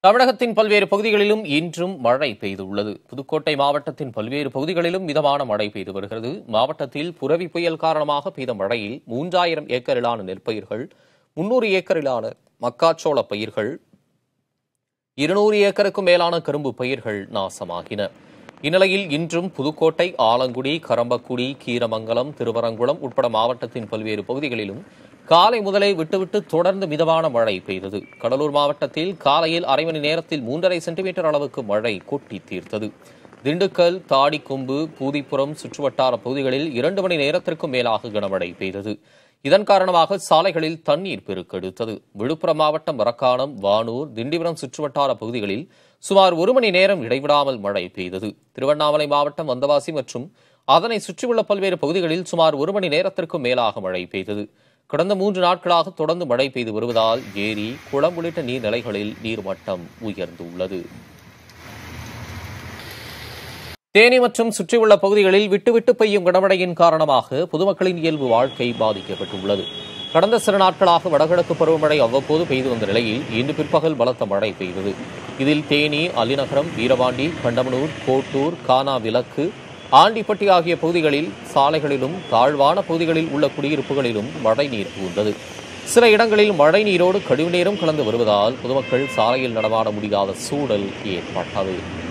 தமிழகத்தின் பல்வேறு பகுதிகளிலும் இன்றும் மழை பெய்துள்ளது புதுக்கோட்டை மாவட்டத்தின் பல்வேறு பகுதிகளிலும் மிதமான மழை பெய்து வருகிறது மாவட்டத்தில் புரவி புயல் காரணமாக பெய்த மழையில் மூன்றாயிரம் ஏக்கரிலான நெற்பயிர்கள் முன்னூறு ஏக்கரிலான மக்காச்சோள பயிர்கள் இருநூறு ஏக்கருக்கும் மேலான கரும்பு பயிர்கள் நாசமாகின இந்நிலையில் இன்றும் புதுக்கோட்டை ஆலங்குடி கரம்பக்குடி கீரமங்கலம் திருவரங்குளம் உட்பட மாவட்டத்தின் பல்வேறு பகுதிகளிலும் காலை முதலே விட்டுவிட்டு தொடர்ந்து மிதமான மழை பெய்தது கடலூர் மாவட்டத்தில் காலையில் அரை மணி நேரத்தில் மூன்றரை சென்டிமீட்டர் அளவுக்கு மழை கொட்டி தீர்த்தது திண்டுக்கல் தாடிக்கொம்பு பூதிப்புறம் சுற்றுவட்டார பகுதிகளில் இரண்டு மணி நேரத்திற்கும் மேலாக கனமழை பெய்தது இதன் காரணமாக சாலைகளில் தண்ணீர் பெருக்கெடுத்தது விழுப்புரம் மாவட்டம் மரக்காணம் வானூர் திண்டிவனம் சுற்றுவட்டார பகுதிகளில் சுமார் ஒரு மணி நேரம் இடைவிடாமல் மழை பெய்தது திருவண்ணாமலை மாவட்டம் வந்தவாசி மற்றும் அதனை சுற்றியுள்ள பல்வேறு பகுதிகளில் சுமார் ஒரு மணி நேரத்திற்கும் மேலாக மழை பெய்தது கடந்த மூன்று நாட்களாக தொடர்ந்து மழை பெய்து வருவதால் ஏரி குளம் உள்ளிட்ட நீர்நிலைகளில் நீர்மட்டம் உயர்ந்துள்ளது தேனி மற்றும் சுற்றியுள்ள பகுதிகளில் விட்டுவிட்டு பெய்யும் கனமழையின் காரணமாக பொதுமக்களின் இயல்பு வாழ்க்கை பாதிக்கப்பட்டுள்ளது கடந்த சில நாட்களாக வடகிழக்கு பருவமழை அவ்வப்போது பெய்து வந்த நிலையில் இன்று பிற்பகல் பலத்த மழை பெய்தது இதில் தேனி அலிநகரம் வீரபாண்டி கண்டமனூர் கோட்டூர் கானா விலக்கு ஆண்டிப்பட்டி ஆகிய பகுதிகளில் சாலைகளிலும் தாழ்வான பகுதிகளில் உள்ள குடியிருப்புகளிலும் மழை நீர் புகுந்தது சில இடங்களில் மழை நீரோடு கழிவுநீரும் கலந்து வருவதால் பொதுமக்கள் சாலையில் நடமாட முடியாத சூழல் ஏற்பட்டது